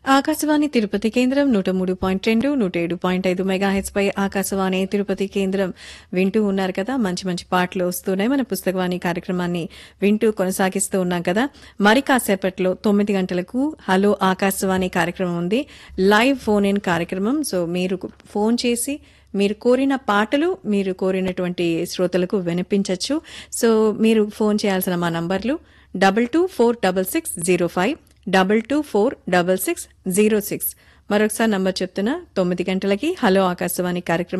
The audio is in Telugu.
ఆకాశవాణి తిరుపతి కేంద్రం నూట మూడు పాయింట్ రెండు నూట ఏడు పాయింట్ ఐదు మెగాహెచ్ పై ఆకాశవాణి తిరుపతి కేంద్రం వింటూ ఉన్నారు కదా మంచి మంచి పాటలు వస్తున్నాయి మన పుస్తకవాణి కార్యక్రమాన్ని వింటూ కొనసాగిస్తూ ఉన్నాం కదా మరి కాసేపట్లో తొమ్మిది గంటలకు హలో ఆకాశవాణి కార్యక్రమం ఉంది లైవ్ ఫోన్ ఇన్ కార్యక్రమం సో మీరు ఫోన్ చేసి మీరు కోరిన పాటలు మీరు కోరినటువంటి శ్రోతలకు వినిపించవచ్చు సో మీరు ఫోన్ చేయాల్సిన మా నంబర్లు double two four double six zero five double two four double six zero six మరొకసారి నంబర్ చెప్తున్నా తొమ్మిది గంటలకి హలో ఆకాశవాణి కార్యక్రమం